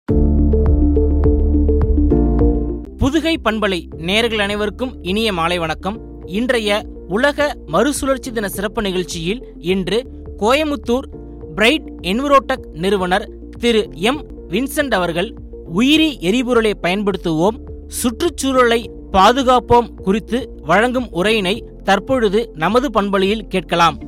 புதுகை பண்பலை நேயர்கள் அனைவருக்கும் இனிய மாலை வணக்கம் இன்றைய உலக மறுசுழற்சி தின சிறப்பு நிகழ்ச்சியில் இன்று கோயமுத்தூர் பிரைட் என்விரோடெக் நிறுவனர் திரு எம் வின்சென்ட் அவர்கள் உயிரி எரிபொருளை பயன்படுத்துவோம் சுற்றுச்சூழலை பாதுகாப்போம் குறித்து வழங்கும் உரையினை தற்பொழுது நமது பண்பலையில் கேட்கலாம்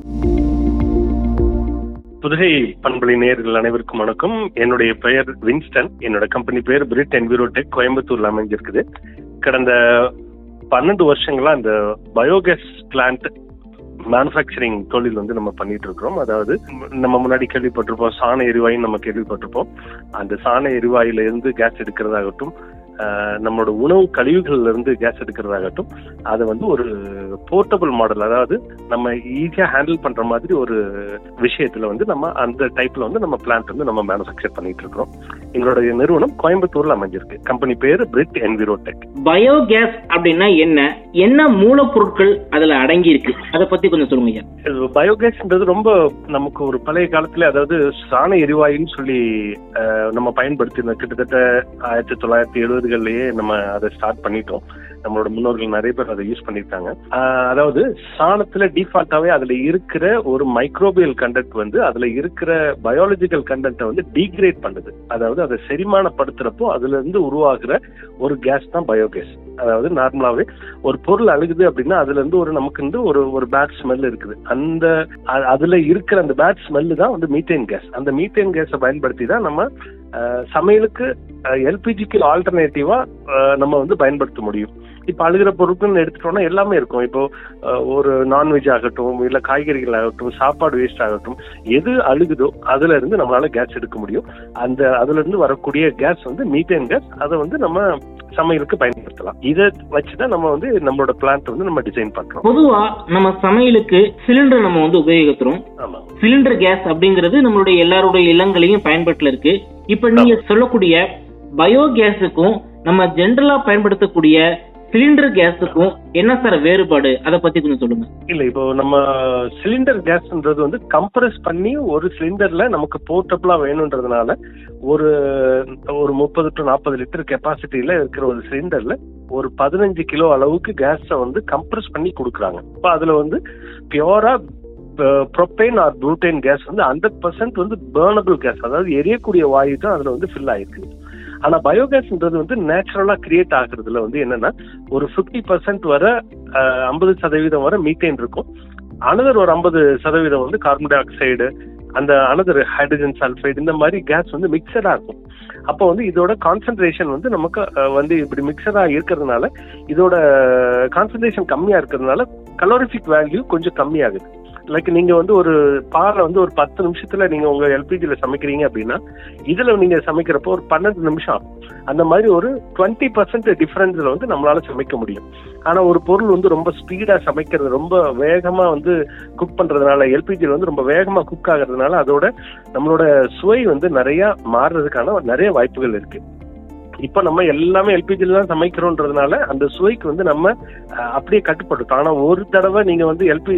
புதுகை பண்பலை நேயர்கள் அனைவருக்கும் வணக்கம் என்னுடைய பெயர் வின்ஸ்டன் என்னோட கம்பெனி பேர் பிரிட் என்விரோடெக் கோயம்புத்தூர்ல அமைஞ்சிருக்குது கடந்த பன்னெண்டு வருஷங்களா இந்த பயோகேஸ் பிளான்ட் மேனுஃபேக்சரிங் தொழில் வந்து நம்ம பண்ணிட்டு இருக்கிறோம் அதாவது நம்ம முன்னாடி கேள்விப்பட்டிருப்போம் சாண எரிவாயுன்னு நம்ம கேள்விப்பட்டிருப்போம் அந்த சாண எரிவாயுல இருந்து கேஸ் எடுக்கிறதாகட்டும் ஆஹ் நம்மளோட உணவு கழிவுகள்ல இருந்து கேஸ் எடுக்கிறதாகட்டும் அதை வந்து ஒரு போர்ட்டபிள் மாடல் அதாவது நம்ம ஈஸியா ஹேண்டில் பண்ற மாதிரி ஒரு விஷயத்துல வந்து நம்ம அந்த டைப்ல வந்து நம்ம பிளான்ட் வந்து நம்ம மேனுஃபேக்சர் பண்ணிட்டு இருக்கிறோம் எங்களுடைய நிறுவனம் கோயம்புத்தூர்ல அமைஞ்சிருக்கு கம்பெனி பேரு பிரிட் என்விரோடெக் பயோகேஸ் அப்படின்னா என்ன என்ன மூலப்பொருட்கள் அதுல அடங்கி இருக்கு அதை பத்தி கொஞ்சம் சொல்லுங்க ஐயா பயோகேஸ்ன்றது ரொம்ப நமக்கு ஒரு பழைய காலத்துல அதாவது சாண எரிவாயுன்னு சொல்லி அஹ், நம்ம பயன்படுத்தினோம் கிட்டத்தட்ட ஆயிரத்தி தொள்ளாயிரத்தி எழுபதுகள்லயே நம்ம அதை ஸ்டார்ட் பண்ணிட்டோம் நம்மளோட முன்னோர்கள் நிறைய பேர் அதை யூஸ் பண்ணியிருக்காங்க ஆஹ், அதாவது சாணத்துல டிஃபால்ட்டாவே அதுல இருக்கிற ஒரு மைக்ரோபியல் கண்டென்ட் வந்து அதுல இருக்கிற பயாலஜிக்கல் கண்டென்ட்டை வந்து டீக்ரேட் பண்ணுது அதாவது அதை செரிமானப்படுத்துறப்போ அதுல இருந்து உருவாகிற ஒரு கேஸ் தான் பயோகேஸ் அதாவது நார்மலாவே ஒரு பொருள் அழுகுது அப்படின்னா அதுல இருந்து ஒரு நமக்கு வந்து ஒரு ஒரு பேட் ஸ்மெல் இருக்குது அந்த அ- அதுல இருக்கிற அந்த பேட் ஸ்மெல்லு தான் வந்து மீத்தேன் கேஸ் அந்த மீத்தேன் கேஸை பயன்படுத்தி தான் நம்ம அஹ், சமையலுக்கு எல்பிஜிக்கு ஆல்டர்னேட்டிவா நம்ம வந்து பயன்படுத்த முடியும் இப்ப அழுகிற பொருட்கள்னு எடுத்துட்டோம்னா எல்லாமே இருக்கும் இப்போ அஹ், ஒரு நான்வெஜ் ஆகட்டும் இல்ல காய்கறிகள் ஆகட்டும் சாப்பாடு வேஸ்ட் ஆகட்டும் எது அழுகுதோ அதுல இருந்து நம்மளால கேஸ் எடுக்க முடியும் அந்த அதுல இருந்து வரக்கூடிய கேஸ் வந்து மீத்தேன் கேஸ் அதை வந்து நம்ம சமையலுக்கு பயன்படுத்தலாம் இதை வச்சுதான் நம்ம வந்து நம்மளோட பிளான்ட் வந்து நம்ம டிசைன் பண்றோம் பொதுவா நம்ம சமையலுக்கு சிலிண்டர் நம்ம வந்து உபயோகிக்கிறோம் ஆமா சிலிண்டர் கேஸ் அப்படிங்கிறது நம்மளுடைய எல்லாருடைய இல்லங்களையும் பயன்பாட்டுல இருக்கு இப்ப நீங்க சொல்லக்கூடிய பயோகேஸுக்கும் நம்ம ஜென்ரலா பயன்படுத்தக்கூடிய சிலிண்டர் கேஸுக்கும் என்ன சார் வேறுபாடு அதை பத்தி கொஞ்சம் சொல்லுங்க இல்ல இப்போ நம்ம சிலிண்டர் கேஸ்ன்றது வந்து கம்ப்ரஸ் பண்ணி ஒரு சிலிண்டர்ல நமக்கு போர்ட்டபிளா வேணுன்றதுனால ஒரு ஒரு முப்பது டு நாற்பது லிட்டர் கெப்பாசிட்டியில இருக்கிற ஒரு சிலிண்டர்ல ஒரு பதினஞ்சு கிலோ அளவுக்கு கேஸை வந்து கம்ப்ரஸ் பண்ணி கொடுக்குறாங்க இப்போ அதுல வந்து பியூரா ப்ரொப்பைன் ஆர் ப்ளூட்டைன் கேஸ் வந்து ஹண்ட்ரட் பர்சன்ட் வந்து பேர்னபிள் கேஸ் அதாவது எரியக்கூடிய வாயு தான் அதுல வந்து ஃபில் ஆயிருக்கு ஆனா பயோகேஸ்ன்றது வந்து நேச்சுரலா கிரியேட் ஆகுறதுல வந்து என்னன்னா ஒரு 50% பர்சன்ட் வர ஐம்பது சதவீதம் வர மீத்தேன் இருக்கும் அனதர் ஒரு ஐம்பது சதவீதம் வந்து கார்பன் டை ஆக்சைடு அந்த அனதர் ஹைட்ரஜன் சல்ஃபைடு இந்த மாதிரி கேஸ் வந்து மிக்சடா இருக்கும் அப்போ வந்து இதோட கான்சென்ட்ரேஷன் வந்து நமக்கு அஹ், வந்து இப்படி மிக்சடா இருக்கிறதுனால இதோட கான்சென்ட்ரேஷன் கம்மியா இருக்கிறதுனால கலோரிஃபிக் வேல்யூ கொஞ்சம் கம்மியாகுது லைக் நீங்க வந்து ஒரு பாலை வந்து ஒரு பத்து நிமிஷத்துல நீங்க உங்க எல்பிஜில சமைக்கிறீங்க அப்படின்னா இதுல நீங்க சமைக்கிறப்போ ஒரு பன்னெண்டு நிமிஷம் ஆகும் அந்த மாதிரி ஒரு டுவெண்ட்டி பர்சன்ட் டிஃபரன்ஸ்ல வந்து நம்மளால சமைக்க முடியும் ஆனா ஒரு பொருள் வந்து ரொம்ப ஸ்பீடா சமைக்கிறது ரொம்ப வேகமா வந்து குக் பண்றதுனால எல்பிஜில வந்து ரொம்ப வேகமா குக் ஆகுறதுனால அதோட நம்மளோட சுவை வந்து நிறைய மாறுறதுக்கான நிறைய வாய்ப்புகள் இருக்கு இப்ப நம்ம எல்லாமே எல்பிஜில தான் சமைக்கிறோன்றதுனால அந்த சுவைக்கு வந்து நம்ம அஹ், அப்படியே கட்டுப்படுத்தோம் ஆனா ஒரு தடவை நீங்க வந்து எல்பி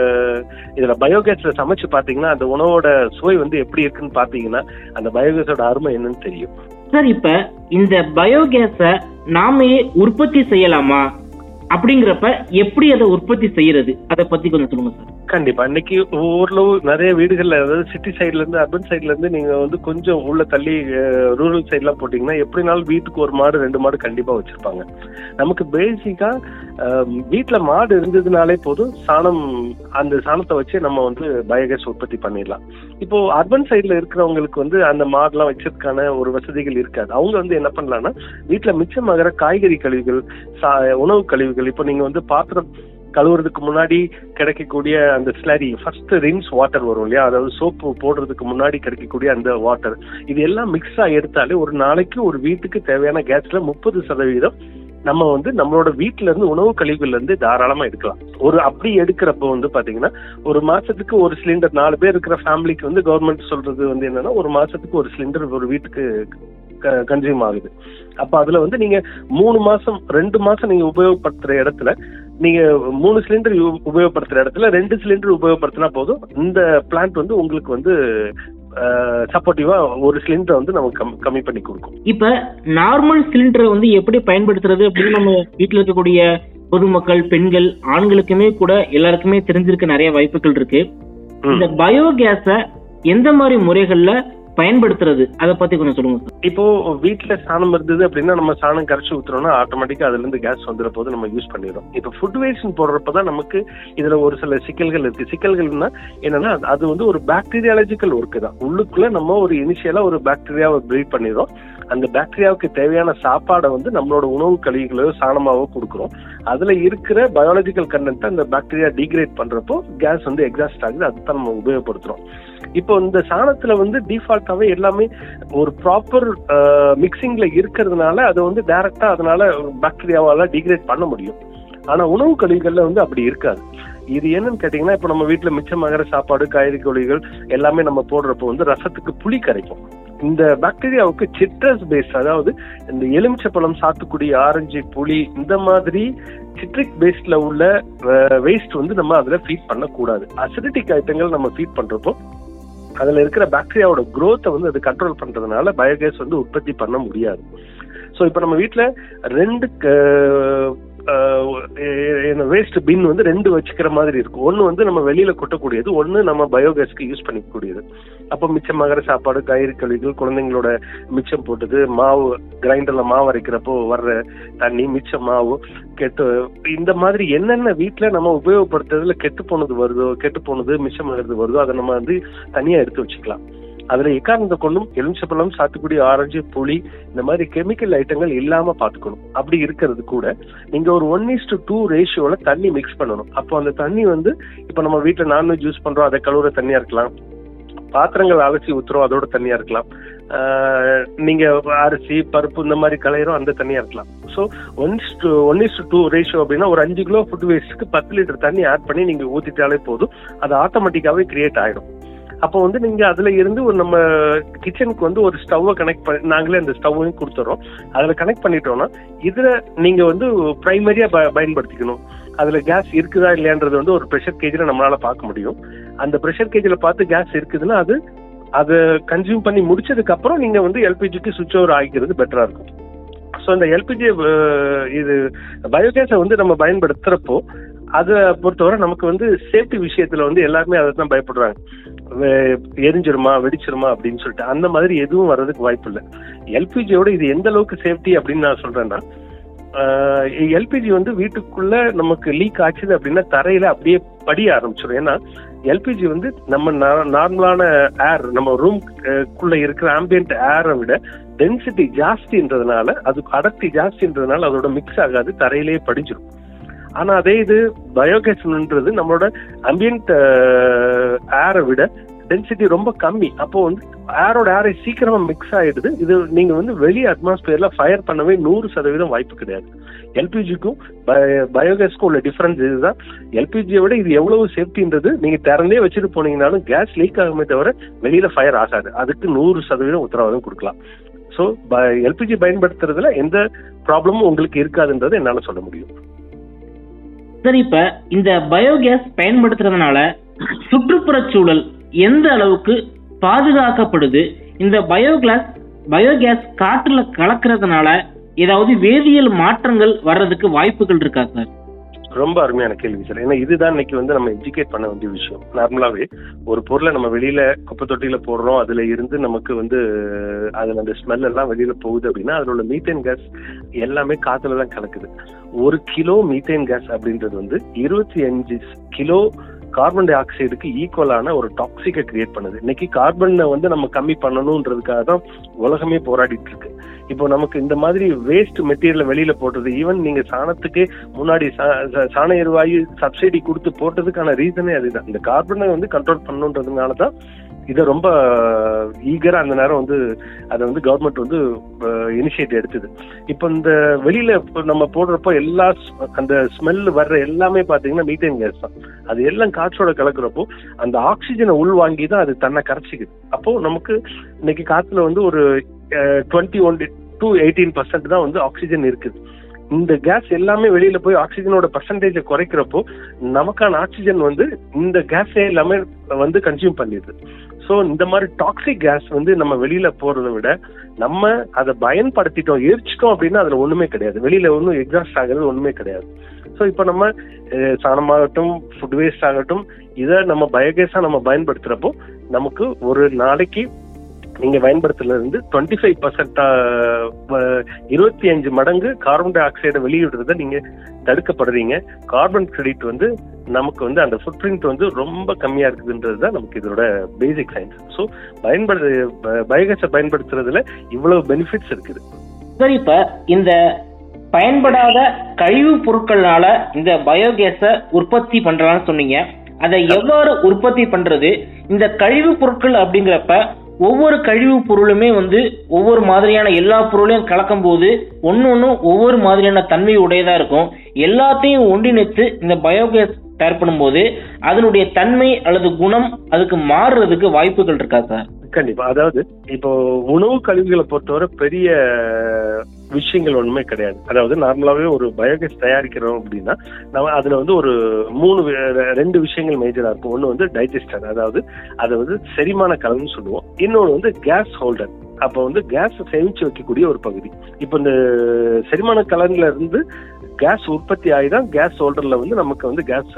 இதுல பயோகேஸ்ல சமைச்சு பாத்தீங்கன்னா அந்த உணவோட சுவை வந்து எப்படி இருக்குன்னு பாத்தீங்கன்னா அந்த பயோகேஸோட அருமை என்னன்னு தெரியும் சார் இப்ப இந்த பயோகேஸ நாமே உற்பத்தி செய்யலாமா அப்படிங்கிறப்ப எப்படி அதை உற்பத்தி செய்யறது அதை பத்தி கொஞ்சம் சொல்லுங்க சார் கண்டிப்பா இன்னைக்கு ஓரளவு நிறைய வீடுகள்ல அதாவது சிட்டி சைடுல இருந்து அர்பன் சைடுல இருந்து நீங்க வந்து கொஞ்சம் உள்ள தள்ளி ரூரல் சைட்லாம் போட்டீங்கன்னா எப்படினாலும் வீட்டுக்கு ஒரு மாடு ரெண்டு மாடு கண்டிப்பா வச்சிருப்பாங்க நமக்கு பேசிக்கா வீட்டுல மாடு இருந்ததுனாலே போதும் சாணம் அந்த சாணத்தை வச்சு நம்ம வந்து பயோகேஸ் உற்பத்தி பண்ணிடலாம் இப்போ அர்பன் சைடுல இருக்கிறவங்களுக்கு வந்து அந்த மாடுலாம் வச்சதுக்கான ஒரு வசதிகள் இருக்காது அவங்க வந்து என்ன பண்ணலாம்னா வீட்டுல மிச்சமாகிற காய்கறி கழிவுகள் சா- உணவு கழிவுகள் இப்போ நீங்க வந்து பாத்திரம் கழுவுறதுக்கு முன்னாடி கிடைக்கக்கூடிய அந்த ஸ்லரி ஃபர்ஸ்ட் ரின்ஸ் வாட்டர் வரும் இல்லையா அதாவது சோப்பு போடுறதுக்கு முன்னாடி கிடைக்கக்கூடிய அந்த வாட்டர் இது எல்லாம் மிக்ஸ் ஆகி எடுத்தாலே ஒரு நாளைக்கு ஒரு வீட்டுக்கு தேவையான கேஸ்ல முப்பது சதவீதம் நம்ம வந்து நம்மளோட வீட்ல இருந்து உணவு கழிவுகள்ல இருந்து தாராளமா எடுக்கலாம் ஒரு அப்படி எடுக்கிறப்போ வந்து பாத்தீங்கன்னா ஒரு மாசத்துக்கு ஒரு சிலிண்டர் நாலு பேர் இருக்கிற ஃபேமிலிக்கு வந்து கவர்மெண்ட் சொல்றது வந்து என்னன்னா ஒரு மாசத்துக்கு ஒரு சிலிண்டர் ஒரு வீட்டுக்கு கன்சியூம் ஆகுது அப்ப அதுல வந்து நீங்க மூணு மாசம் ரெண்டு மாசம் நீங்க உபயோகப்படுத்துற இடத்துல நீங்க மூணு சிலிண்டர் உபயோகப்படுத்துற இடத்துல ரெண்டு சிலிண்டர் உபயோகப்படுத்தினா போதும் இந்த பிளான்ட் வந்து உங்களுக்கு வந்து சப்போர்ட்டிவா ஒரு சிலிண்டரை வந்து நமக்கு கம்- கம்மி பண்ணி கொடுக்கும் இப்ப நார்மல் சிலிண்டரை வந்து எப்படி பயன்படுத்துறது அப்படின்னு நம்ம வீட்டுல இருக்கக்கூடிய பொதுமக்கள் பெண்கள் ஆண்களுக்குமே கூட எல்லாருக்குமே தெரிஞ்சிருக்க நிறைய வாய்ப்புகள் இருக்கு ம். இந்த பயோகேஸ எந்த மாதிரி முறைகள்ல பயன்படுத்துறது அத பத்தி கொஞ்சம் சொல்லுங்க சார் இப்போ வீட்ல சாணம் இருந்தது அப்படின்னா நம்ம சாணம் கரைச்சி ஊத்துறோம்னா ஆட்டோமேட்டிக்கா அதுல இருந்து கேஸ் வந்துற போது நம்ம யூஸ் பண்ணிடுறோம் இப்போ ஃபுட் வேஸ்ட் போடுறப்பதான் நமக்கு இதுல ஒரு சில சிக்கல்கள் இருக்கு சிக்கல்கள்னா என்னன்னா அது- அது வந்து ஒரு பாக்டீரியாலஜிக்கல் ஒர்க் தான் உள்ளுக்குள்ள நம்ம ஒரு இனிஷியலா ஒரு பாக்டீரியாவை பிரீட் பண்ணிடுறோம் அந்த பாக்டீரியாவுக்கு தேவையான சாப்பாடை வந்து நம்மளோட உணவு கழிவுகளோ சாணமாவோ கொடுக்குறோம் அதுல இருக்கிற பயாலஜிக்கல் கண்டென்ட் அந்த பாக்டீரியா டீக்ரேட் பண்றப்போ கேஸ் வந்து எக்ஸாஸ்ட் ஆகுது அதுதான் நம்ம உபயோகப்படுத்துறோம் இப்போ இந்த சாணத்துல வந்து டிஃபால்ட்டாவே எல்லாமே ஒரு ப்ராப்பர் மிக்சிங்ல இருக்கிறதுனால அதை வந்து டைரக்டா அதனால பாக்டீரியாவால டிகிரேட் பண்ண முடியும் ஆனா உணவு கழிவுகள்ல வந்து அப்படி இருக்காது இது என்னன்னு கேட்டீங்கன்னா இப்போ நம்ம வீட்டுல மிச்சமாகிற சாப்பாடு காய்கறி கழிவுகள் எல்லாமே நம்ம போடுறப்போ வந்து ரசத்துக்கு புளி கரைக்கும் இந்த பாக்டீரியாவுக்கு சிட்ரஸ் பேஸ் அதாவது இந்த எலுமிச்சப்பழம் சாத்துக்குடி ஆரஞ்சு புளி இந்த மாதிரி சிட்ரிக் பேஸ்ட்ல உள்ள வேஸ்ட் வந்து நம்ம அதுல ஃபீட் பண்ணக்கூடாது அசிடிட்டிக் ஐட்டங்கள் நம்ம ஃபீட் பண்றப்போ அதுல இருக்கிற பாக்டீரியாவோட growth-அ வந்து அது கண்ட்ரோல் பண்றதுனால பயோகேஸ் வந்து உற்பத்தி பண்ண முடியாது ஸோ இப்போ நம்ம வீட்ல ரெண்டு வேஸ்ட் பின் வந்து ரெண்டு வச்சுக்கிற மாதிரி இருக்கும் ஒன்னு வந்து நம்ம வெளியில கொட்டக்கூடியது ஒன்னு நம்ம பயோகேஸ்க்கு யூஸ் பண்ணிக்கக்கூடியது அப்போ மிச்சமாகிற சாப்பாடு காய்கறி கழிவுகள் குழந்தைங்களோட மிச்சம் போட்டது மாவு கிரைண்டர்ல மாவு அரைக்கிறப்போ வர்ற தண்ணி மிச்ச மாவு கெட்டு இந்த மாதிரி என்னென்ன வீட்ல நம்ம உபயோகப்படுத்துறதுல கெட்டு போனது வருதோ கெட்டு போனது மிச்சமாகிறது வருதோ அதை நம்ம வந்து தனியா எடுத்து வச்சுக்கலாம் அதுல எக்காரணத்தை கொண்டும் எலுமிச்சப்பழம் சாத்துக்குடி ஆரஞ்சு புளி இந்த மாதிரி கெமிக்கல் ஐட்டங்கள் இல்லாம பாத்துக்கணும் அப்படி இருக்கிறது கூட நீங்க ஒரு ஒன் இஸ் டு டூ ரேஷியோல தண்ணி மிக்ஸ் பண்ணணும் அப்போ அந்த தண்ணி வந்து இப்ப நம்ம வீட்டுல நான்வெஜ் யூஸ் பண்றோம் அதை கழுவுற தண்ணியா இருக்கலாம் பாத்திரங்கள் அலசி ஊத்துறோம் அதோட தண்ணியா இருக்கலாம் ஆஹ் நீங்க அரிசி பருப்பு இந்த மாதிரி கலையிறோம் அந்த தண்ணியா இருக்கலாம் so one to one is to ratio அப்படின்னா ஒரு அஞ்சு கிலோ ஃபுட் வேஸ்ட்டுக்கு பத்து லிட்டர் தண்ணி ஆட் பண்ணி நீங்க ஊத்திட்டாலே போதும் அது ஆட்டோமேட்டிக்காவே கிரியேட் ஆயிடும் அப்போ வந்து நீங்க அதுல இருந்து ஒரு நம்ம கிச்சனுக்கு வந்து ஒரு ஸ்டவ்வை கனெக்ட் பண்ணி நாங்களே அந்த ஸ்டவ்வையும் கொடுத்துறோம் அதுல கனெக்ட் பண்ணிட்டோம்னா இதுல நீங்க வந்து பிரைமரியா பயன்படுத்திக்கணும் அதுல கேஸ் இருக்குதா இல்லையான்றது வந்து ஒரு ப்ரெஷர் கேஜ்ல நம்மளால பார்க்க முடியும் அந்த ப்ரெஷர் கேஜ்ல பார்த்து கேஸ் இருக்குதுன்னா அது அதை கன்சியூம் பண்ணி முடிச்சதுக்கு அப்புறம் நீங்க வந்து எல்பிஜிக்கு சுவிட்ச் ஓவர் ஆகிக்கிறது பெட்டரா இருக்கும் ஸோ இந்த எல்பிஜி இது பயோகேஸை வந்து நம்ம பயன்படுத்துறப்போ அதை பொறுத்தவரை நமக்கு வந்து சேஃப்டி விஷயத்துல வந்து எல்லாருமே அதை தான் பயப்படுறாங்க வே- எரிஞ்சிருமா வெடிச்சிருமா அப்படின்னு சொல்லிட்டு அந்த மாதிரி எதுவும் வர்றதுக்கு வாய்ப்பு இல்லை எல்பிஜியோட இது எந்த அளவுக்கு சேஃப்டி அப்படின்னு நான் சொல்றேன்னா எல்பிஜி வந்து வீட்டுக்குள்ள நமக்கு லீக் ஆச்சுது அப்படின்னா தரையில அப்படியே படிய ஆரம்பிச்சிடும் ஏன்னா எல்பிஜி வந்து நம்ம நார்மலான ஏர் நம்ம ரூம் குள்ள இருக்கிற ஆம்பியன்ட் ஏரை விட டென்சிட்டி ஜாஸ்தின்றதுனால அது அடர்த்தி ஜாஸ்தின்றதுனால அதோட மிக்ஸ் ஆகாது தரையிலேயே படிஞ்சிடும் ஆனா அதே இது பயோகேஸ்ன்றது நம்மளோட அம்பியன்ட் ஏரை விட டென்சிட்டி ரொம்ப கம்மி அப்போ வந்து ஏரோட ஏரை சீக்கிரமா மிக்ஸ் ஆயிடுது இது நீங்க வந்து வெளியே அட்மாஸ்பியர்ல ஃபயர் பண்ணவே நூறு சதவீதம் வாய்ப்பு கிடையாது எல்பிஜிக்கும் பயோகேஸ்க்கும் உள்ள டிஃபரன்ஸ் இதுதான் எல்பிஜியை விட இது எவ்வளவு சேஃப்டின்றது நீங்க திறந்தே வச்சுட்டு போனீங்கனாலும் கேஸ் லீக் ஆகுமே தவிர வெளியில ஃபயர் ஆகாது அதுக்கு நூறு சதவீதம் உத்தரவாதம் கொடுக்கலாம் ஸோ எல்பிஜி பயன்படுத்துறதுல எந்த ப்ராப்ளமும் உங்களுக்கு இருக்காதுன்றது என்னால சொல்ல முடியும் சரி இப்ப இந்த பயோகேஸ் பயன்படுத்துறதுனால சுற்றுப்புறச் சூழல் எந்த அளவுக்கு பாதுகாக்கப்படுது இந்த பயோகிளாஸ் பயோகேஸ் காற்றுல கலக்கிறதுனால ஏதாவது வேதியியல் மாற்றங்கள் வர்றதுக்கு வாய்ப்புகள் இருக்கா சார் ரொம்ப அருமையான கேள்வி சார் ஏன்னா இதுதான் இன்னைக்கு வந்து நம்ம எஜுகேட் பண்ண வேண்டிய விஷயம் நார்மலாவே ஒரு பொருளை நம்ம வெளியில குப்பை தொட்டியில போடுறோம் அதுல இருந்து நமக்கு வந்து அதுல அந்த ஸ்மெல் எல்லாம் வெளியில போகுது அப்படின்னா அதுல உள்ள மீத்தேன் கேஸ் எல்லாமே காத்துல தான் கலக்குது ஒரு கிலோ மீத்தேன் கேஸ் அப்படின்றது வந்து இருபத்தி அஞ்சு கிலோ கார்பன் டை ஆக்சைடுக்கு ஈக்குவலான ஒரு டாக்ஸிக்கை கிரியேட் பண்ணுது இன்னைக்கு கார்பனை வந்து நம்ம கம்மி பண்ணணுன்றதுக்காக தான் உலகமே போராடிட்டு இருக்கு இப்போ நமக்கு இந்த மாதிரி வேஸ்ட் மெட்டீரியல் வெளியில போட்டது ஈவன் நீங்க சாணத்துக்கு முன்னாடி சா- சா- சாண எரிவாயு சப்சிடி கொடுத்து போட்டதுக்கான ரீசனே அதுதான் இந்த கார்பனை வந்து கண்ட்ரோல் பண்ணணுன்றதுனால தான் இதை ரொம்ப ஈகரா அந்த நேரம் வந்து அதை வந்து கவர்மெண்ட் வந்து இனிஷியேட் எடுத்தது இப்போ இந்த வெளியில இப்போ நம்ம போடுறப்போ எல்லா ஸ்- அந்த ஸ்மெல் வர்ற எல்லாமே பாத்தீங்கன்னா மீத்தேன் கேஸ் தான் அது எல்லாம் காற்றோட கலக்குறப்போ அந்த ஆக்சிஜனை உள்வாங்கி தான் அது தன்னை கரைச்சிக்குது அப்போ நமக்கு இன்னைக்கு காத்துல வந்து ஒரு twenty one to eighteen percent தான் வந்து ஆக்சிஜன் இருக்குது இந்த கேஸ் எல்லாமே வெளியில போய் ஆக்சிஜனோட பர்சன்டேஜை குறைக்கிறப்போ நமக்கான ஆக்சிஜன் வந்து இந்த கேஸே எல்லாமே வந்து கன்சியூம் பண்ணிடுது ஸோ இந்த மாதிரி டாக்ஸிக் கேஸ் வந்து நம்ம வெளியில போறதை விட நம்ம அதை பயன்படுத்திட்டோம் எரிச்சிட்டோம் அப்படின்னா அதுல ஒண்ணுமே கிடையாது வெளியில ஒன்றும் எக்ஸாஸ்ட் ஆகிறது ஒண்ணுமே கிடையாது ஸோ இப்போ நம்ம அஹ், சாணமாகட்டும் ஃபுட் வேஸ்ட் ஆகட்டும் இதை நம்ம பயோகேஸா நம்ம பயன்படுத்துறப்போ நமக்கு ஒரு நாளைக்கு நீங்க பயன்படுத்துறதுல இருந்து டுவெண்ட்டி ஃபைவ் பர்சன்ட் இருபத்தி அஞ்சு மடங்கு கார்பன் டை ஆக்சைடை வெளியிடுறத நீங்க தடுக்கப்படுறீங்க கார்பன் கிரெடிட் வந்து நமக்கு வந்து அந்த ஃபுட் பிரிண்ட் வந்து ரொம்ப கம்மியா இருக்குதுன்றது தான் நமக்கு இதோட பேசிக் சயின்ஸ் ஸோ பயன்படு பயோகேஸை பயன்படுத்துறதுல இவ்வளவு பெனிஃபிட்ஸ் இருக்குது சார் இப்ப இந்த பயன்படாத கழிவுப் பொருட்கள்னால இந்த பயோகேஸ உற்பத்தி பண்றான்னு சொன்னீங்க அதை எவ்வாறு உற்பத்தி பண்றது இந்த கழிவுப் பொருட்கள் அப்படிங்கிறப்ப ஒவ்வொரு கழிவுப் பொருளுமே வந்து ஒவ்வொரு மாதிரியான எல்லா பொருளையும் கலக்கும் போது ஒன்னு ஒன்னும் ஒவ்வொரு மாதிரியான தன்மை உடையதா இருக்கும் எல்லாத்தையும் ஒன்றிணைத்து இந்த பயோகேஸ் தயார் பண்ணும்போது அதனுடைய தன்மை அல்லது குணம் அதுக்கு மாறுறதுக்கு வாய்ப்புகள் இருக்கா சார் கண்டிப்பா அதாவது இப்போ உணவு கழிவுகளை பொறுத்தவரை பெரிய விஷயங்கள் ஒண்ணுமே கிடையாது அதாவது நார்மலாவே ஒரு பயோகேஸ் தயாரிக்கிறோம் அப்படின்னா நம்ம அதுல வந்து ஒரு மூணு வி- ரெண்டு விஷயங்கள் மேஜரா இருக்கும் ஒண்ணு வந்து டைஜஸ்டர் அதாவது அதை வந்து செரிமான கலன்னு சொல்லுவோம் இன்னொன்று வந்து கேஸ் ஹோல்டர் அப்போ வந்து கேஸ் சேமிச்சு வைக்கக்கூடிய ஒரு பகுதி இப்போ இந்த செரிமான கலன்ல இருந்து கேஸ் உற்பத்தி ஆகி தான் கேஸ் ஹோல்டர்ல வந்து நமக்கு வந்து கேஸ்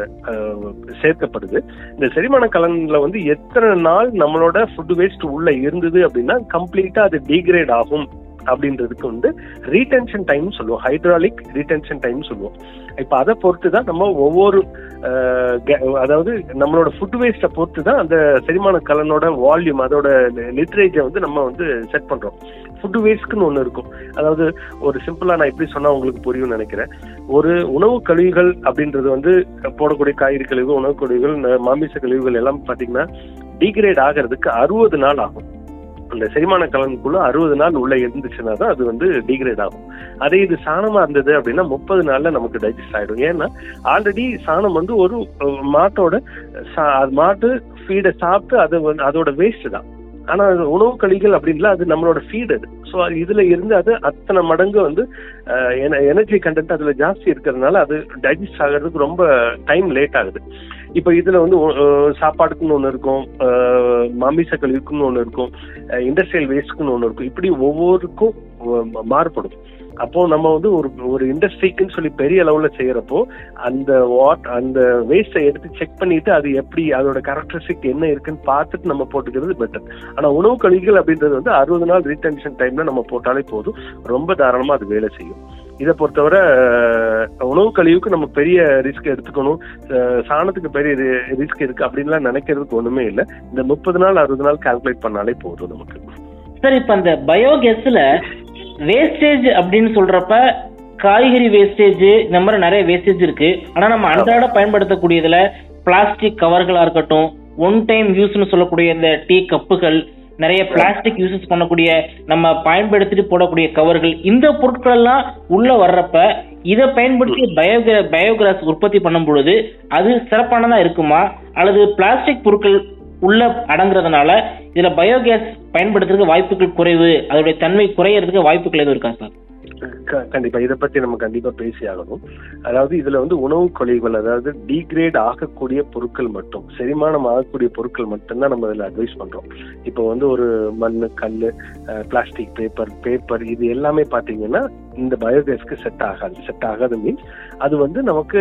சேர்க்கப்படுது இந்த செரிமான கலன்ல வந்து எத்தனை நாள் நம்மளோட ஃபுட் வேஸ்ட் உள்ள இருந்தது அப்படின்னா கம்ப்ளீட்டா அது டீக்ரேட் ஆகும் அப்படின்றதுக்கு வந்து ரீடென்ஷன் டைம் சொல்லுவோம் ஹைட்ராலிக் ரீடென்ஷன் டைம் சொல்லுவோம் இப்ப அதை பொறுத்து தான் நம்ம ஒவ்வொரு அஹ், ga- அதாவது நம்மளோட ஃபுட் வேஸ்ட்டை பொறுத்து தான் அந்த செரிமான கலனோட வால்யூம் அதோட லிட்ரேஜை வந்து நம்ம வந்து செட் பண்றோம் ஃபுட் வேஸ்ட்க்குன்னு ஒன்று இருக்கும் அதாவது ஒரு சிம்பிளா நான் எப்படி சொன்னா உங்களுக்கு புரியும்னு நினைக்கிறேன் ஒரு உணவு கழிவுகள் அப்படின்றது வந்து போடக்கூடிய காய்கறி கழிவு உணவு கழிவுகள் ந- மாமிச கழிவுகள் எல்லாம் பாத்தீங்கன்னா டீக்ரேட் ஆகிறதுக்கு அறுபது நாள் ஆகும் அந்த செரிமான கலனுக்குள்ள அறுபது நாள் உள்ள இருந்துச்சுன்னா தான் அது வந்து டீக்ரேட் ஆகும் அதே இது சாணமா இருந்தது அப்படின்னா முப்பது நாள்ல நமக்கு டைஜஸ்ட் ஆயிடும் ஏன்னா ஆல்ரெடி சாணம் வந்து ஒரு அஹ், மாட்டோட சா- அது மாட்டு ஃபீடை சாப்பிட்டு அது வந்து அதோட வேஸ்ட் தான் ஆனா அது உணவு கழிகள் அப்படின்ல அது நம்மளோட ஃபீட் அது ஸோ இதுல இருந்து அது அத்தனை மடங்கு வந்து எனர்ஜி கண்டென்ட் அதுல ஜாஸ்தி இருக்கிறதுனால அது டைஜஸ்ட் ஆகிறதுக்கு ரொம்ப டைம் லேட் ஆகுது இப்போ இதுல வந்து அஹ், சாப்பாடுக்குன்னு ஒன்று இருக்கும் அஹ், மாமிச கழிவுக்குன்னு ஒன்று இருக்கும் இண்டஸ்ட்ரியல் வேஸ்ட்க்குன்னு ஒன்று இருக்கும் இப்படி ஒவ்வொருக்கும் அஹ், மாறுபடும் அப்போ நம்ம வந்து ஒரு ஒரு இண்டஸ்ட்ரிக்குன்னு சொல்லி பெரிய அளவுல செய்யறப்போ அந்த வாட் அந்த வேஸ்ட்டை எடுத்து செக் பண்ணிட்டு அது எப்படி அதோட கேரக்டரிஸ்டிக் என்ன இருக்குன்னு பார்த்துட்டு நம்ம போட்டுக்கிறது பெட்டர் ஆனா உணவு கழிவுகள் அப்படின்றது வந்து அறுபது நாள் ரீடென்ஷன் டைம்ல நம்ம போட்டாலே போதும் ரொம்ப தாராளமா அது வேலை செய்யும் இதை பொறுத்தவரை அஹ், உணவு கழிவுக்கு நம்ம பெரிய ரிஸ்க் எடுத்துக்கணும் அஹ், சாணத்துக்கு பெரிய ரிஸ்க் இருக்கு அப்படின்லாம் நினைக்கிறதுக்கு ஒண்ணுமே இல்லை இந்த முப்பது நாள் அறுபது நாள் கால்குலேட் பண்ணாலே போதும் நமக்கு சார் இப்ப அந்த பயோகேஸ்ல வேஸ்டேஜ் அப்படின்னு சொல்றப்ப காய்கறி வேஸ்டேஜ் இந்த மாதிரி நிறைய வேஸ்டேஜ் இருக்கு ஆனா நம்ம அன்றாட பயன்படுத்தக்கூடியதுல பிளாஸ்டிக் கவர்களா இருக்கட்டும் ஒன் டைம் யூஸ்னு சொல்லக்கூடிய இந்த டீ கப்புகள் நிறைய பிளாஸ்டிக் யூசஸ் பண்ணக்கூடிய நம்ம பயன்படுத்திட்டு போடக்கூடிய கவர்கள் இந்த பொருட்கள் எல்லாம் உள்ள வர்றப்ப இதை பயன்படுத்தி பயோகே பயோகிராஸ் உற்பத்தி பண்ணும் பொழுது அது சிறப்பானதா இருக்குமா அல்லது பிளாஸ்டிக் பொருட்கள் உள்ள அடங்குறதுனால இதுல பயோகேஸ் பயன்படுத்துறதுக்கு வாய்ப்புகள் குறைவு அதோடைய தன்மை குறையறதுக்கு வாய்ப்புகள் எதுவும் இருக்கா சார் க- கண்டிப்பா இதை பத்தி நம்ம கண்டிப்பா பேசி ஆகணும் அதாவது இதுல வந்து உணவு கழிவுகள் அதாவது டீக்ரேட் ஆகக்கூடிய பொருட்கள் மட்டும் செரிமானம் ஆகக்கூடிய பொருட்கள் மட்டும்தான் நம்ம இதுல அட்வைஸ் பண்றோம் இப்போ வந்து ஒரு மண் கல் பிளாஸ்டிக் பேப்பர் பேப்பர் இது எல்லாமே பாத்தீங்கன்னா இந்த பயோகேஸ்க்கு செட் ஆகாது செட் ஆகாது மீன்ஸ் அது வந்து நமக்கு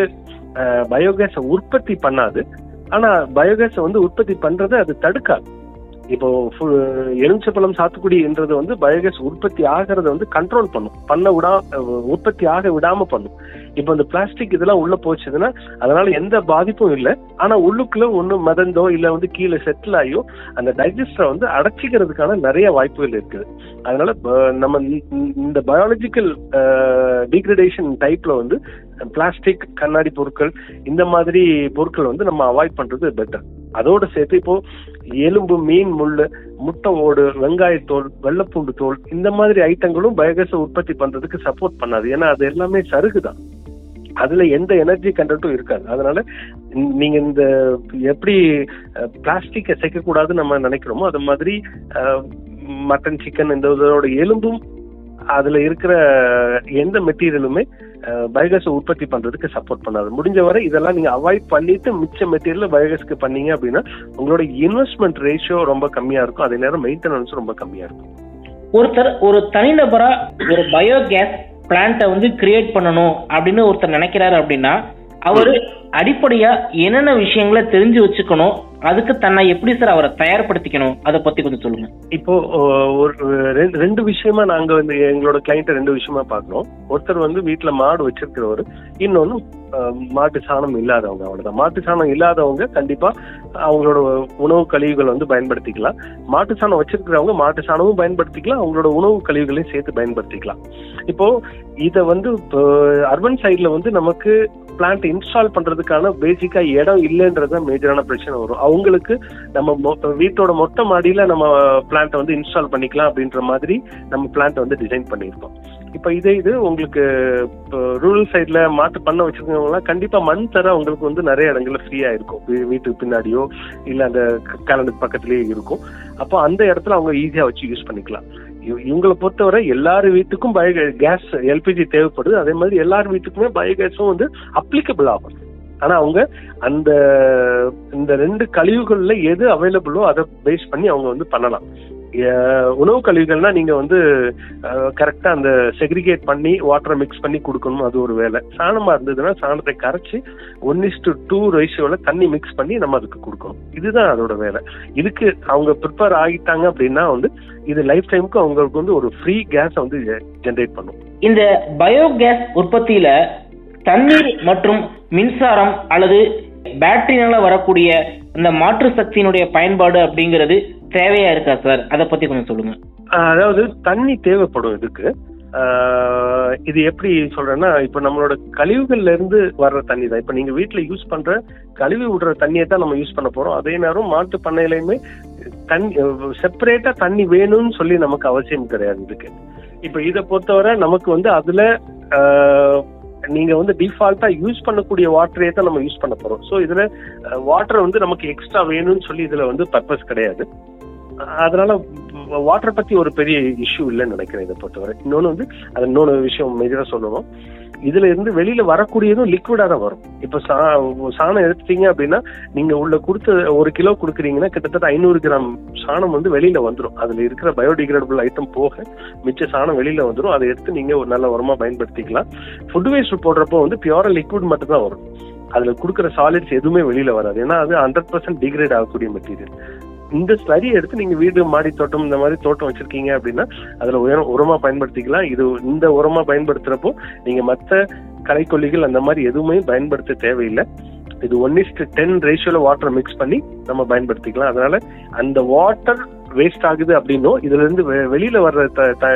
பயோகேஸை உற்பத்தி பண்ணாது ஆனா பயோகேஸை வந்து உற்பத்தி பண்றதை அது தடுக்காது இப்போ ஃபு- எலுமிச்சப்பழம் சாத்துக்குடின்றது வந்து பயோகேஸ் உற்பத்தி ஆகிறத வந்து கண்ட்ரோல் பண்ணும் பண்ண விடா அஹ் உற்பத்தி ஆக விடாம பண்ணும் இப்போ இந்த பிளாஸ்டிக் இதெல்லாம் உள்ள போச்சுதுன்னா அதனால எந்த பாதிப்பும் இல்லை ஆனா உள்ளுக்குள்ள ஒண்ணு மதந்தோ இல்ல வந்து கீழே செட்டில் ஆகியோ அந்த டைஜஸ்டரை வந்து அடைச்சிக்கிறதுக்கான நிறைய வாய்ப்புகள் இருக்குது அதனால ப- நம்ம இந்த- இந்த பயாலஜிக்கல் டீக்ரடேஷன் டைப்ல வந்து பிளாஸ்டிக் கண்ணாடி பொருட்கள் இந்த மாதிரி பொருட்கள் வந்து நம்ம அவாய்ட் பண்றது பெட்டர் அதோட சேர்த்து இப்போ எலும்பு மீன் முள்ளு முட்டை ஓடு வெங்காயத்தோல் வெள்ளைப்பூண்டு தோல் இந்த மாதிரி ஐட்டங்களும் பயோகேஸை உற்பத்தி பண்றதுக்கு சப்போர்ட் பண்ணாது ஏன்னா அது எல்லாமே சருகு தான் அதுல எந்த எனர்ஜி கண்டென்ட்டும் இருக்காது அதனால நீ- நீங்க இந்த எப்படி பிளாஸ்டிக்கை சேர்க்கக்கூடாதுன்னு நம்ம நினைக்கிறோமோ அது மாதிரி மட்டன் சிக்கன் இந்த இதோட எலும்பும் அதுல இருக்கிற எந்த மெட்டீரியலுமே பயோகேஸ் உற்பத்தி பண்றதுக்கு சப்போர்ட் பண்ணாது முடிஞ்ச வரை இதெல்லாம் நீங்க அவாய்ட் பண்ணிட்டு மிச்ச மெட்டீரியல் பயோகேஸ்க்கு பண்ணீங்க அப்படின்னா உங்களோட இன்வெஸ்ட்மெண்ட் ரேஷியோ ரொம்ப கம்மியா இருக்கும் அதே நேரம் மெயின்டெனன்ஸும் ரொம்ப கம்மியா இருக்கும் ஒருத்தர் ஒரு தனிநபரா ஒரு பயோகேஸ் பிளான்ட்டை வந்து கிரியேட் பண்ணணும் அப்படின்னு ஒருத்தர் நினைக்கிறாரு அப்படின்னா அவரு அடிப்படையா என்னென்ன விஷயங்களை தெரிஞ்சு வச்சுக்கணும் அதுக்கு தன்னை எப்படி சார் அவரை தயார்படுத்திக்கணும் அதை பத்தி கொஞ்சம் சொல்லுங்க இப்போ அஹ், ஒரு ரெண்டு ரெண்டு விஷயமா நாங்க வந்து எங்களோட கிளைண்ட்டை ரெண்டு விஷயமா பார்க்கறோம் ஒருத்தர் வந்து வீட்டுல மாடு வச்சிருக்கிறவர் இன்னொன்னு அஹ், மாட்டு சாணம் இல்லாதவங்க அவ்வளவுதான் மாட்டு சாணம் இல்லாதவங்க கண்டிப்பா அவங்களோட உணவு கழிவுகள் வந்து பயன்படுத்திக்கலாம் மாட்டு சாணம் வச்சிருக்கிறவங்க மாட்டு சாணமும் பயன்படுத்திக்கலாம் அவங்களோட உணவு கழிவுகளையும் சேர்த்து பயன்படுத்திக்கலாம் இப்போ இத வந்து அர்பன் சைட்ல வந்து நமக்கு பிளான்ட் இன்ஸ்டால் பண்றதுக்கான பேசிக்கா இடம் இல்லைன்றது மேஜரான பிரச்சனை வரும் அவங்களுக்கு நம்ம மொ- வீட்டோட மொட்டை மாடியில நம்ம பிளான்ட் வந்து இன்ஸ்டால் பண்ணிக்கலாம் அப்படின்ற மாதிரி நம்ம பிளான்ட் வந்து டிசைன் பண்ணியிருக்கோம் இப்போ இதே இது உங்களுக்கு ரூரல் சைட்ல மாட்டு பண்ண வச்சிருக்கவங்கலாம் கண்டிப்பா மண் தர உங்களுக்கு வந்து நிறைய இடங்கள்ல ஃப்ரீயா இருக்கும் வீ- வீட்டுக்கு பின்னாடியோ இல்ல அந்த கலனுக்கு பக்கத்துலயே இருக்கும் அப்போ அந்த இடத்துல அவங்க ஈஸியா வச்சு யூஸ் பண்ணிக்கலாம் இவ- இவங்களை பொறுத்தவரை எல்லார் வீட்டுக்கும் பயோ கேஸ் எல்பிஜி தேவைப்படுது அதே மாதிரி எல்லார் வீட்டுக்குமே பயோகேஸும் வந்து அப்ளிகபிள் ஆகும் ஆனா அவங்க அந்த இந்த ரெண்டு கழிவுகள்ல எது அவைலபிளோ அதை பேஸ் பண்ணி அவங்க வந்து பண்ணலாம் அஹ் உணவு கழிவுகள்னா நீங்க வந்து கரெக்டா அந்த செக்ரிகேட் பண்ணி வாட்டரை மிக்ஸ் பண்ணி கொடுக்கணும் அது ஒரு வேலை சாணமா இருந்ததுன்னா சாணத்தை கரைச்சி ஒன் இஸ்டு டூ ரேஷியோல தண்ணி மிக்ஸ் பண்ணி நம்ம அதுக்கு கொடுக்கணும் இதுதான் அதோட வேலை இதுக்கு அவங்க ப்ரிப்பேர் ஆகிட்டாங்க அப்படின்னா வந்து இது லைஃப் டைமுக்கு அவங்களுக்கு வந்து ஒரு ஃப்ரீ கேஸ் வந்து ஜென்ரேட் பண்ணும் இந்த பயோகேஸ் உற்பத்தியில தண்ணீர் மற்றும் மின்சாரம் அல்லது பேட்டரினால வரக்கூடிய இந்த மாற்று சக்தியினுடைய பயன்பாடு அப்படிங்கிறது தேவையா இருக்கா சார் அதை பத்தி கொஞ்சம் சொல்லுங்க ஆஹ் அதாவது தண்ணி தேவைப்படும் இதுக்கு ஆஹ் இது எப்படி சொல்றேன்னா இப்ப நம்மளோட கழிவுகள்ல இருந்து வர்ற தண்ணி தான் இப்ப நீங்க வீட்ல யூஸ் பண்ற கழுவி விடுற தண்ணியை தான் நம்ம யூஸ் பண்ண போறோம் அதே நேரம் மாட்டு பண்ணையிலையுமே தண்ணி செப்பரேட்டா தண்ணி வேணும்னு சொல்லி நமக்கு அவசியம் கிடையாது இதுக்கு இப்ப இதை பொறுத்தவரை நமக்கு வந்து அதுல ஆஹ், நீங்க வந்து டிஃபால்ட்டா யூஸ் பண்ணக்கூடிய வாட்டரே தான் நம்ம யூஸ் பண்ண போறோம் ஸோ இதுல வாட்டர் வந்து நமக்கு எக்ஸ்ட்ரா வேணும்னு சொல்லி இதுல வந்து பர்பஸ் கிடையாது அதனால வாட்டர் பத்தி ஒரு பெரிய இஷ்யூ இல்லைன்னு நினைக்கிறேன் இதை பொறுத்தவரை இன்னொன்று வந்து அது இன்னொன்று விஷயம் மேஜரா சொல்லணும் இதுல இருந்து வெளியில வரக்கூடியதும் லிக்விடா தான் வரும் இப்ப சா சாணம் எடுத்துட்டீங்க அப்படின்னா நீங்க உள்ள கொடுத்த ஒரு கிலோ கொடுக்குறீங்கன்னா கிட்டத்தட்ட ஐநூறு கிராம் சாணம் வந்து வெளியில வந்துடும் அதுல இருக்கிற பயோடிகிரேடபிள் ஐட்டம் போக மிச்ச சாணம் வெளியில வந்துடும் அதை எடுத்து நீங்க ஒரு நல்ல உரமா பயன்படுத்திக்கலாம் ஃபுட் வேஸ்ட் போடுறப்போ வந்து பியூரா லிக்விட் மட்டும் தான் வரும் அதுல கொடுக்குற சாலிட்ஸ் எதுவுமே வெளியில வராது ஏன்னா அது ஹண்ட்ரட் பர்சன்ட் டிகிரேட் ஆகக்கூடிய மெட்டீரியல் இந்த ஸ்லரியை எடுத்து நீங்க வீடு மாடி தோட்டம் இந்த மாதிரி தோட்டம் வச்சிருக்கீங்க அப்படின்னா அதுல உயரம் உரமா பயன்படுத்திக்கலாம் இது இந்த உரமா பயன்படுத்துறப்போ நீங்க மத்த களைக்கொல்லிகள் அந்த மாதிரி எதுவுமே பயன்படுத்த தேவையில்லை இது ஒன் இஸ்ட் டென் ரேஷியோல வாட்டர் மிக்ஸ் பண்ணி நம்ம பயன்படுத்திக்கலாம் அதனால அந்த வாட்டர் வேஸ்ட் ஆகுது அப்படின்னும் இதுல இருந்து வெ- வெளியில வர்ற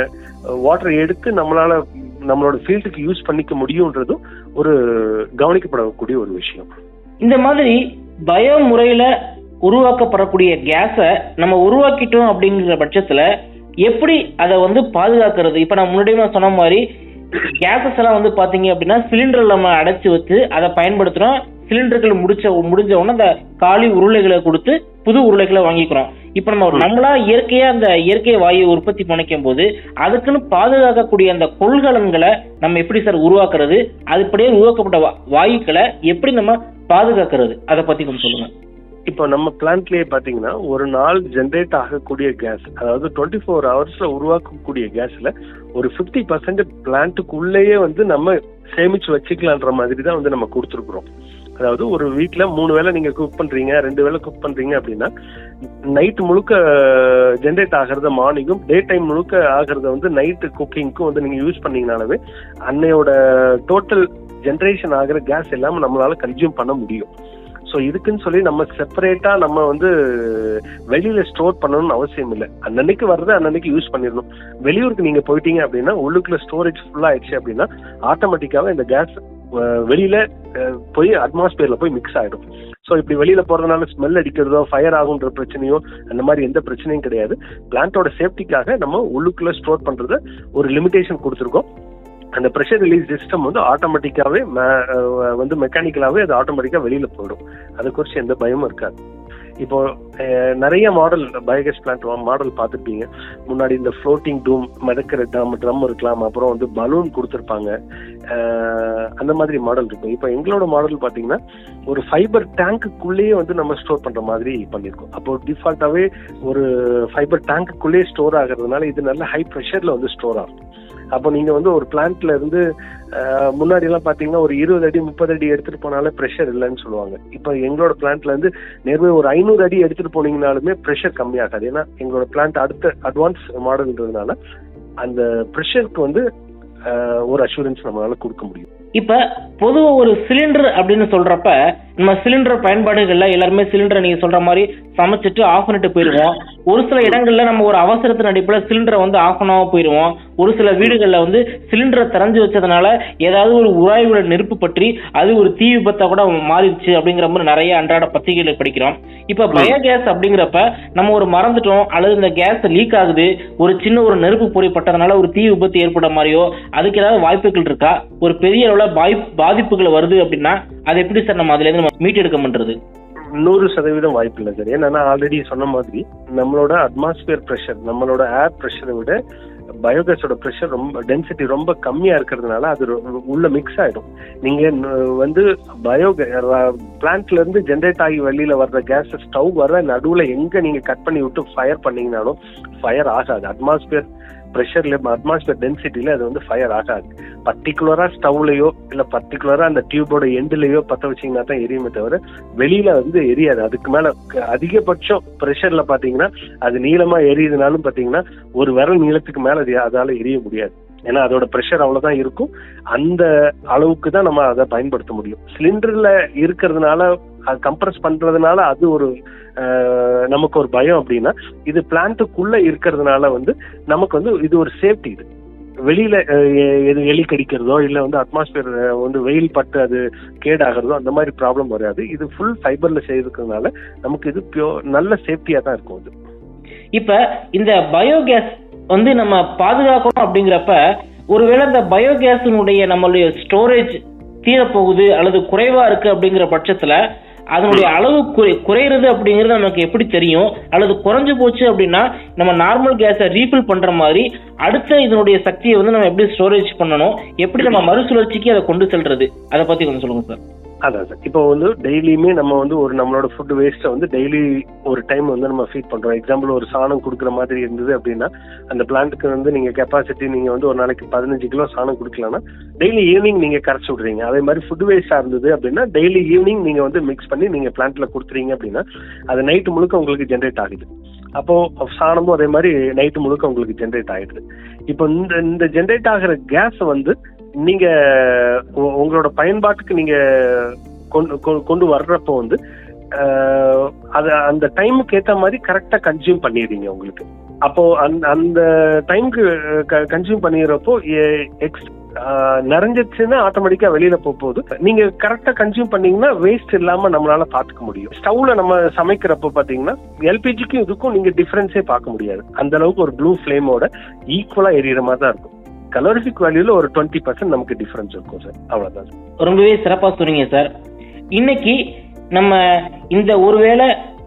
வாட்டரை எடுத்து நம்மளால நம்மளோட ஃபீல்டுக்கு யூஸ் பண்ணிக்க முடியும்ன்றதும் ஒரு கவனிக்கப்படக்கூடிய ஒரு விஷயம் இந்த மாதிரி பயோ முறையில உருவாக்கப்படக்கூடிய கேஸை நம்ம உருவாக்கிட்டோம் அப்படிங்கிற பட்சத்துல எப்படி அதை வந்து பாதுகாக்கிறது இப்ப நான் முன்னாடியே நான் சொன்ன மாதிரி கேஸஸ் எல்லாம் வந்து பாத்தீங்க அப்படின்னா சிலிண்டர் நம்ம அடைச்சு வச்சு அதை பயன்படுத்துறோம் சிலிண்டர்கள் முடிச்ச முடிஞ்ச உடனே அந்த காலி உருளைகளை கொடுத்து புது உருளைகளை வாங்கிக்கிறோம் இப்ப நம்ம நம்மளா இயற்கையா அந்த இயற்கை வாயு உற்பத்தி பண்ணிக்கும் போது அதுக்குன்னு பாதுகாக்கக்கூடிய அந்த கொள்கலன்களை நம்ம எப்படி சார் உருவாக்குறது அதுபடியே உருவாக்கப்பட்ட வா- வாயுக்களை எப்படி நம்ம பாதுகாக்கிறது அதை பத்தி கொஞ்சம் சொல்லுங்க இப்போ நம்ம பிளான்ட்லயே பாத்தீங்கன்னா ஒரு நாள் ஜென்ரேட் ஆகக்கூடிய கேஸ் அதாவது டுவெண்ட்டி ஃபோர் ஹவர்ஸ்ல உருவாக்கக்கூடிய கேஸ்ல ஒரு ஃபிஃப்டி பர்சன்ட் பிளான்ட்டுக்குள்ளேயே வந்து நம்ம சேமிச்சு வச்சுக்கலான்ற மாதிரி தான் வந்து நம்ம கொடுத்துருக்குறோம் அதாவது ஒரு வீட்ல மூணு வேளை நீங்க குக் பண்றீங்க ரெண்டு வேளை குக் பண்றீங்க அப்படின்னா நைட் முழுக்க ஜென்ரேட் ஆகிறத மார்னிங்கும் டே டைம் முழுக்க ஆகிறத வந்து நைட்டு குக்கிங்க்கும் வந்து நீங்க யூஸ் பண்ணீங்கனாலவே அன்னையோட டோட்டல் ஜென்ரேஷன் ஆகிற கேஸ் எல்லாமே நம்மளால கன்சியூம் பண்ண முடியும் ஸோ இதுக்குன்னு சொல்லி நம்ம செப்பரேட்டா நம்ம வந்து வெளியில ஸ்டோர் பண்ணணும்னு அவசியம் இல்லை அன்னன்னைக்கு வர்றதை அன்னன்னைக்கு யூஸ் பண்ணிடணும் வெளியூருக்கு நீங்க போயிட்டீங்க அப்படின்னா உள்ளுக்குள்ள ஸ்டோரேஜ் ஃபுல்லா ஆயிடுச்சு அப்படின்னா ஆட்டோமேட்டிக்காவே இந்த கேஸ் வெளியில அஹ், போய் அட்மாஸ்பியர்ல போய் மிக்ஸ் ஆயிடும் ஸோ இப்படி வெளியில போறதுனால ஸ்மெல் அடிக்கிறதோ ஃபயர் ஆகுன்ற பிரச்சனையோ அந்த மாதிரி எந்த பிரச்சனையும் கிடையாது பிளான்ட்டோட சேஃப்டிக்காக நம்ம உள்ளுக்குள்ள ஸ்டோர் பண்றத ஒரு லிமிடேஷன் கொடுத்துருக்கோம் அந்த ப்ரெஷர் ரிலீஸ் சிஸ்டம் வந்து ஆட்டோமேட்டிக்காவே வந்து மெக்கானிக்கலாவே அது ஆட்டோமேட்டிக்கா வெளியில போயிடும் அதை குறித்து எந்த பயமும் இருக்காது இப்போ அஹ், நிறைய மாடல் பயோகேஸ் பிளான்ட் மாடல் பார்த்துருப்பீங்க முன்னாடி இந்த ஃப்ளோட்டிங் டூம் மிதக்கிற ட்ரம் ட்ரம் இருக்கலாம் அப்புறம் வந்து பலூன் கொடுத்துருப்பாங்க அஹ், அந்த மாதிரி மாடல் இருக்கும் இப்போ எங்களோட மாடல் பார்த்தீங்கன்னா ஒரு ஃபைபர் டேங்க்குள்ளேயே வந்து நம்ம ஸ்டோர் பண்ற மாதிரி பண்ணியிருக்கோம் அப்போ டிஃபால்ட்டாவே ஒரு ஃபைபர் டேங்க்குள்ளேயே ஸ்டோர் ஆகிறதுனால இது நல்ல ஹை ப்ரெஷர்ல வந்து ஸ்டோர் ஆகும் அப்போ நீங்க வந்து ஒரு பிளான்ட்ல இருந்து அஹ், முன்னாடி எல்லாம் பாத்தீங்கன்னா ஒரு இருபது அடி முப்பது அடி எடுத்துட்டு போனாலே ப்ரெஷர் இல்லைன்னு சொல்லுவாங்க இப்போ எங்களோட பிளான்ட்ல இருந்து நேர்வே ஒரு ஐநூறு அடி எடுத்துட்டு போனீங்கனாலுமே ப்ரெஷர் கம்மியாகாது ஏன்னா எங்களோட பிளான்ட் அடுத்த அட்வான்ஸ் மாடல்ன்றதுனால அந்த ப்ரெஷருக்கு வந்து அஹ், ஒரு அஷூரன்ஸ் நம்மளால கொடுக்க முடியும் இப்ப பொதுவா ஒரு சிலிண்டர் அப்படின்னு சொல்றப்ப நம்ம சிலிண்டர் பயன்பாடுகள்ல எல்லாருமே சிலிண்டரை நீங்க சொல்ற மாதிரி சமைச்சிட்டு ஆஃப் பண்ணிட்டு போயிருவோம் ஒரு சில இடங்கள்ல நம்ம ஒரு அவசரத்தின் அடிப்படையில் சிலிண்டரை வந்து ஆஃப் பண்ணாம போயிருவோம் ஒரு சில வீடுகள்ல வந்து சிலிண்டரை திறந்து வச்சதுனால ஏதாவது ஒரு உராய்வுல நெருப்பு பற்றி அது ஒரு தீ விபத்தா கூட மாறிடுச்சு அப்படிங்கிற மாதிரி நிறைய அன்றாட பத்திரிகைகளை படிக்கிறோம் இப்ப பயோகேஸ் அப்படிங்கிறப்ப நம்ம ஒரு மறந்துட்டோம் அல்லது இந்த கேஸ் லீக் ஆகுது ஒரு சின்ன ஒரு நெருப்பு பொறி பட்டதுனால ஒரு தீ விபத்து ஏற்பட மாதிரியோ அதுக்கு ஏதாவது வாய்ப்புகள் இருக்கா ஒரு பெரிய அளவுல பாய் பாதிப்புகள் வருது அப்படின்னா அதை எப்படி சார் நம்ம அதுல இருந்து நம்ம மீட்டெடுக்க பண்றது நூறு சதவீதம் வாய்ப்பு இல்லை சார் ஏன்னா நான் ஆல்ரெடி சொன்ன மாதிரி நம்மளோட அட்மாஸ்பியர் ப்ரெஷர் நம்மளோட ஏர் ப்ரெஷரை விட பயோகேஸோட ப்ரெஷர் ரொம்ப டென்சிட்டி ரொம்ப கம்மியா இருக்கிறதுனால அது ரொ- உள்ள மிக்ஸ் ஆயிடும் நீங்க ந- வந்து பயோ பிளான்ட்ல இருந்து ஜென்ரேட் ஆகி வெளியில வர்ற கேஸ் ஸ்டவ் வர்ற நடுவுல எங்க நீங்க கட் பண்ணி விட்டு ஃபயர் பண்ணீங்கனாலும் ஃபயர் ஆகாது அட்மாஸ்பியர் ப்ரெஷர்ல அட்மாஸ்பியர் டென்சிட்டில அது வந்து ஃபயர் ஆகாது பர்டிகுலரா ஸ்டவ்லயோ இல்ல பர்டிகுலரா அந்த டியூபோட எண்டுலயோ பத்த வச்சீங்கன்னா தான் எரியுமே தவிர வெளியில வந்து எரியாது அதுக்கு மேல க- அதிகபட்சம் ப்ரெஷர்ல பாத்தீங்கன்னா அது நீளமா எரியுதுனாலும் பாத்தீங்கன்னா ஒரு விரல் நீளத்துக்கு மேல அது அதால எரிய முடியாது ஏன்னா அதோட ப்ரெஷர் அவ்வளவுதான் இருக்கும் அந்த அளவுக்கு தான் நம்ம அதை பயன்படுத்த முடியும் சிலிண்டர்ல இருக்கிறதுனால அது கம்ப்ரஸ் பண்றதுனால அது ஒரு அஹ், நமக்கு ஒரு பயம் அப்படின்னா இது பிளான்ட்டுக்குள்ள இருக்கிறதுனால வந்து நமக்கு வந்து இது ஒரு சேஃப்டி இது வெளியில அஹ், எ- எது எலி கடிக்கிறதோ இல்ல வந்து அட்மாஸ்பியர் வந்து வெயில் பட்டு அது கேடாகிறதோ அந்த மாதிரி ப்ராப்ளம் வராது இது ஃபுல் ஃபைபர்ல செய்திருக்கிறதுனால நமக்கு இது பியோ நல்ல சேஃப்டியா தான் இருக்கும் இது இப்ப இந்த பயோகேஸ் வந்து நம்ம பாதுகாக்கணும் அப்படிங்கிறப்ப ஒருவேளை இந்த பயோகேஸினுடைய நம்மளுடைய ஸ்டோரேஜ் தீரப்போகுது அல்லது குறைவா இருக்கு அப்படிங்கிற பட்சத்துல அதனுடைய அளவு குறை குறையிறது அப்படிங்கிறது நமக்கு எப்படி தெரியும் அல்லது குறைஞ்சு போச்சு அப்படின்னா நம்ம நார்மல் கேஸை ரீஃபில் பண்ற மாதிரி அடுத்த இதனுடைய சக்தியை வந்து நம்ம எப்படி ஸ்டோரேஜ் பண்ணணும் எப்படி நம்ம மறுசுழற்சிக்கு அதை கொண்டு செல்றது அதை பத்தி கொஞ்சம் சொல்லுங்க சார் அதான் சார் இப்போ வந்து டெய்லியுமே நம்ம வந்து ஒரு நம்மளோட ஃபுட் வேஸ்ட்டை வந்து டெய்லி ஒரு டைம் வந்து நம்ம ஃபீட் பண்றோம் எக்ஸாம்பிள் ஒரு சாணம் கொடுக்குற மாதிரி இருந்தது அப்படின்னா அந்த பிளான்ட்டுக்கு வந்து நீங்க கெப்பாசிட்டி நீங்க வந்து ஒரு நாளைக்கு பதினஞ்சு கிலோ சாணம் கொடுக்கலன்னா டெய்லி ஈவினிங் நீங்க கரைச்சி விடுறீங்க அதே மாதிரி ஃபுட் வேஸ்டா இருந்தது அப்படின்னா டெய்லி ஈவினிங் நீங்க வந்து மிக்ஸ் பண்ணி நீங்க பிளான்ட்ல கொடுத்துறீங்க அப்படின்னா அது நைட்டு முழுக்க உங்களுக்கு ஜென்ரேட் ஆகுது அப்போ சாணமும் அதே மாதிரி நைட்டு முழுக்க உங்களுக்கு ஜென்ரேட் ஆயிடுது இப்போ இந்த இந்த ஜென்ரேட் ஆகிற கேஸ் வந்து நீங்க உ- உங்களோட பயன்பாட்டுக்கு நீங்க கொண்டு கொ- கொண்டு வர்றப்போ வந்து அஹ், அது அந்த டைமுக்கு ஏத்த மாதிரி கரெக்டா கன்சியூம் பண்ணிடுறீங்க உங்களுக்கு அப்போ அந்த அந்த டைமுக்கு கன்சியூம் பண்ணிடுறப்போ எக்ஸ் நிறைஞ்சிச்சுன்னா ஆட்டோமேட்டிக்கா வெளியில போக போகுது நீங்க கரெக்டா கன்சியூம் பண்ணீங்கன்னா வேஸ்ட் இல்லாம நம்மளால பாத்துக்க முடியும் ஸ்டவ்ல நம்ம சமைக்கிறப்போ பாத்தீங்கன்னா எல்பிஜிக்கும் இதுக்கும் நீங்க டிஃபரன்ஸே பார்க்க முடியாது அந்த அளவுக்கு ஒரு ப்ளூ ஃபிளேமோட ஈக்குவலா எரியற மாதிரி தான் இருக்கும் கலோரிஃபிக் வேல்யூல ஒரு டுவெண்ட்டி பர்சன்ட் நமக்கு டிஃபரன்ஸ் இருக்கும் சார் அவ்வளவுதான் சார் ரொம்பவே சிறப்பா சொன்னீங்க சார் இன்னைக்கு நம்ம இந்த ஒருவேளை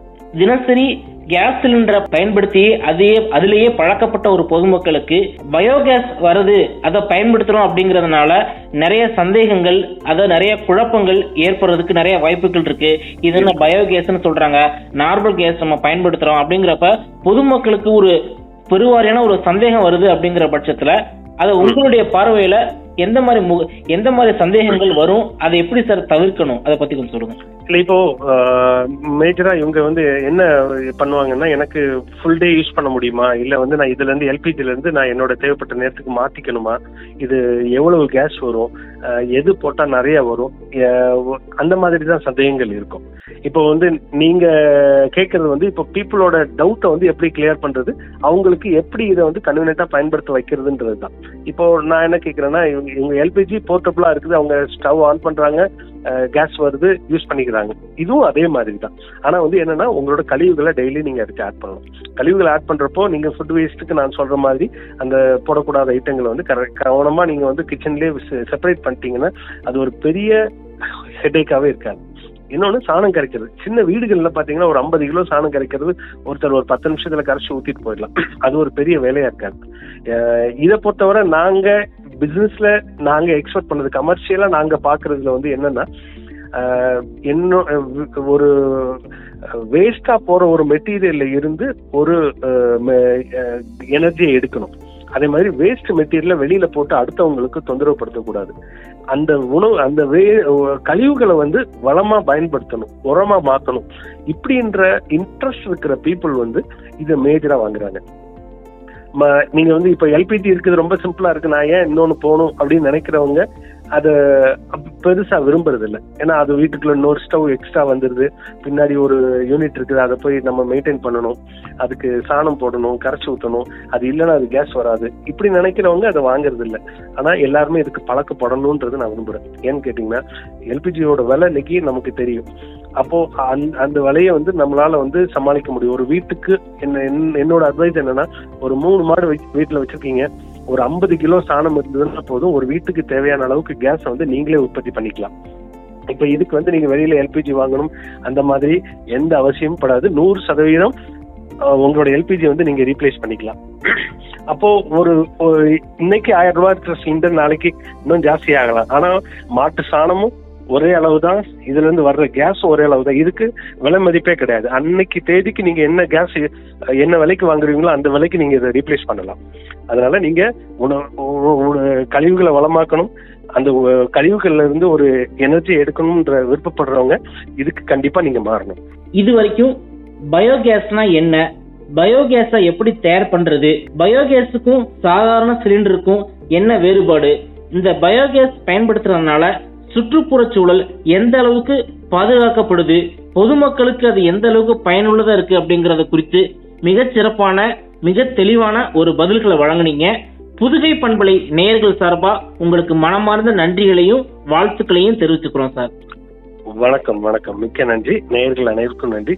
தினசரி கேஸ் சிலிண்டரை பயன்படுத்தி அதையே அதிலேயே பழக்கப்பட்ட ஒரு பொதுமக்களுக்கு பயோகேஸ் வருது அதை பயன்படுத்துறோம் அப்படிங்கறதுனால நிறைய சந்தேகங்கள் அதை நிறைய குழப்பங்கள் ஏற்படுறதுக்கு நிறைய வாய்ப்புகள் இருக்கு இது என்ன பயோகேஸ்னு சொல்றாங்க நார்மல் கேஸ் நம்ம பயன்படுத்துறோம் அப்படிங்கிறப்ப பொதுமக்களுக்கு ஒரு பெருவாரியான ஒரு சந்தேகம் வருது அப்படிங்கிற பட்சத்துல அதை உங்களுடைய பார்வையில எந்த மாதிரி மு- எந்த மாதிரி சந்தேகங்கள் வரும் அதை எப்படி சார் தவிர்க்கணும் அதை பத்தி கொஞ்சம் சொல்லுங்க இல்ல இப்போ மேஜரா இவங்க வந்து என்ன பண்ணுவாங்கன்னா எனக்கு ஃபுல் டே யூஸ் பண்ண முடியுமா இல்ல வந்து நான் இதுல இருந்து எல்பிஜில இருந்து நான் என்னோட தேவைப்பட்ட நேரத்துக்கு மாத்திக்கணுமா இது எவ்வளவு கேஸ் வரும் அஹ், எது போட்டா நிறைய வரும் அஹ், அந்த மாதிரி தான் சந்தேகங்கள் இருக்கும் இப்போ வந்து நீங்க கேட்கறது வந்து இப்போ பீப்புளோட டவுட்டை வந்து எப்படி கிளியர் பண்றது அவங்களுக்கு எப்படி இதை வந்து கன்வீனியன்ட்டா பயன்படுத்த வைக்கிறதுன்றது தான் இப்போ நான் என்ன கேட்கறேன்னா இவங்க இவங்க எல்பிஜி போர்ட்டபிளா இருக்குது அவங்க ஸ்டவ் ஆன் பண்றாங்க கேஸ் வருது யூஸ் பண்ணிக்கிறாங்க இதுவும் அதே மாதிரி தான் ஆனா வந்து என்னன்னா உங்களோட கழிவுகளை டெய்லி நீங்க அதுக்கு ஆட் பண்ணணும் கழிவுகளை ஆட் பண்றப்போ நீங்க ஃபுட் வேஸ்ட்டுக்கு நான் சொல்ற மாதிரி அந்த போடக்கூடாத ஐட்டங்களை வந்து கரெக்ட் கவனமா நீங்க வந்து கிச்சன்லயே செப்பரேட் பண்ணிட்டீங்கன்னா அது ஒரு பெரிய ஹெடேக்காவே இருக்காது இன்னொன்னு சாணம் கரைக்கிறது சின்ன வீடுகள்ல பாத்தீங்கன்னா ஒரு ஐம்பது கிலோ சாணம் கரைக்கிறது ஒருத்தர் ஒரு பத்து நிமிஷத்துல கரைச்சு ஊத்திட்டு போயிடலாம் அது ஒரு பெரிய வேலையா இருக்காது அஹ் இதை பொறுத்தவரை நாங்க பிசினஸ்ல நாங்க எக்ஸ்பெக்ட் பண்ணது கமர்ஷியலா நாங்க பாக்குறதுல வந்து என்னன்னா அஹ் என்ன ஒரு வேஸ்டா போற ஒரு மெட்டீரியல்ல இருந்து ஒரு எனர்ஜியை எடுக்கணும் அதே மாதிரி வேஸ்ட் மெட்டீரியலை வெளியில போட்டு அடுத்தவங்களுக்கு தொந்தரவுப்படுத்தக்கூடாது அந்த உணவு அந்த வே கழிவுகளை வந்து வளமா பயன்படுத்தணும் உரமா மாத்தணும் இப்படின்ற இன்ட்ரெஸ்ட் இருக்கிற பீப்புள் வந்து இதை மேஜரா வாங்குறாங்க ம- நீங்க வந்து இப்ப எல்பிஜி இருக்குது ரொம்ப சிம்பிளா இருக்கு நான் ஏன் இன்னொன்னு போகணும் அப்படின்னு நினைக்கிறவங்க அத பெருசா விரும்புறது இல்ல ஏன்னா அது வீட்டுக்குள்ள இன்னொரு ஸ்டவ் எக்ஸ்ட்ரா வந்துருது பின்னாடி ஒரு யூனிட் இருக்குது அதை போய் நம்ம மெயின்டைன் பண்ணணும் அதுக்கு சாணம் போடணும் கரைச்சி ஊத்தணும் அது இல்லைன்னா அது கேஸ் வராது இப்படி நினைக்கிறவங்க அதை வாங்குறது இல்ல ஆனா எல்லாருமே இதுக்கு பழக்கப்படணும்ன்றது நான் விரும்புறேன் ஏன்னு கேட்டீங்கன்னா எல்பிஜியோட விலை இன்னைக்கு நமக்கு தெரியும் அப்போ அந்த அந்த விலையை வந்து நம்மளால வந்து சமாளிக்க முடியும் ஒரு வீட்டுக்கு என்ன என்- என்னோட அட்வைஸ் என்னன்னா ஒரு மூணு மாடு வச்சு- வீட்டுல வச்சிருக்கீங்க ஒரு ஐம்பது கிலோ சாணம் இருந்ததுன்னா போதும் ஒரு வீட்டுக்கு தேவையான அளவுக்கு கேஸ் வந்து நீங்களே உற்பத்தி பண்ணிக்கலாம் இப்ப இதுக்கு வந்து நீங்க வெளியில எல்பிஜி வாங்கணும் அந்த மாதிரி எந்த அவசியமும் படாது நூறு சதவீதம் அஹ், உங்களோட எல்பிஜி வந்து நீங்க ரீப்ளேஸ் பண்ணிக்கலாம் அப்போ ஒரு ஒரு இன்னைக்கு ஆயிரம் ரூபாய் இருக்கிற சிலிண்டர் நாளைக்கு இன்னும் ஜாஸ்தி ஆகலாம் ஆனா மாட்டு சாணமும் ஒரே அளவு தான் இதுல இருந்து வர்ற கேஸும் ஒரே அளவு தான் இதுக்கு விலை மதிப்பே கிடையாது அன்னைக்கு தேதிக்கு நீங்க என்ன கேஸ் என்ன விலைக்கு வாங்குறீங்களோ அந்த விலைக்கு நீங்க இதை ரீப்ளேஸ் பண்ணலாம் அதனால நீங்க உணவு உ- உ- கழிவுகளை வளமாக்கணும் அந்த உ- கழிவுகள்ல இருந்து ஒரு எனர்ஜி எடுக்கணும்ன்ற விருப்பப்படுறவங்க இதுக்கு கண்டிப்பா நீங்க மாறணும் இது வரைக்கும் பயோகேஸ்னா என்ன பயோகேஸை எப்படி தயார் பண்றது பயோகேஸுக்கும் சாதாரண சிலிண்டருக்கும் என்ன வேறுபாடு இந்த பயோகேஸ் பயன்படுத்துறதுனால சுற்றுப்புற சூழல் எந்த அளவுக்கு பாதுகாக்கப்படுது பொதுமக்களுக்கு அது எந்த அளவுக்கு பயனுள்ளதா இருக்கு அப்படிங்கறத குறித்து மிகச் சிறப்பான மிக தெளிவான ஒரு பதில்களை வழங்குனீங்க புதுகை பண்பலை நேயர்கள் சார்பா உங்களுக்கு மனமார்ந்த நன்றிகளையும் வாழ்த்துக்களையும் தெரிவிச்சுக்கிறோம் சார் வணக்கம் வணக்கம் மிக்க நன்றி நேயர்கள் அனைவருக்கும் நன்றி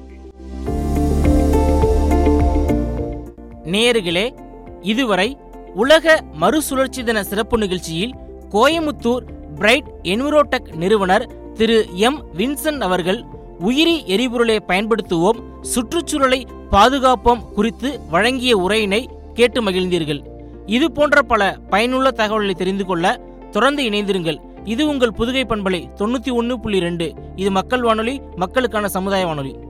நேயர்களே இதுவரை உலக மறுசுழற்சி தின சிறப்பு நிகழ்ச்சியில் கோயமுத்தூர் பிரைட் என்விரோடெக் நிறுவனர் திரு எம் வின்சன் அவர்கள் உயிரி எரிபொருளை பயன்படுத்துவோம் சுற்றுச்சூழலை பாதுகாப்போம் குறித்து வழங்கிய உரையினை கேட்டு மகிழ்ந்தீர்கள் இது போன்ற பல பயனுள்ள தகவல்களை தெரிந்து கொள்ள தொடர்ந்து இணைந்திருங்கள் இது உங்கள் புதுகை பண்பலை தொண்ணூத்தி ஒன்னு புள்ளி ரெண்டு இது மக்கள் வானொலி மக்களுக்கான சமுதாய வானொலி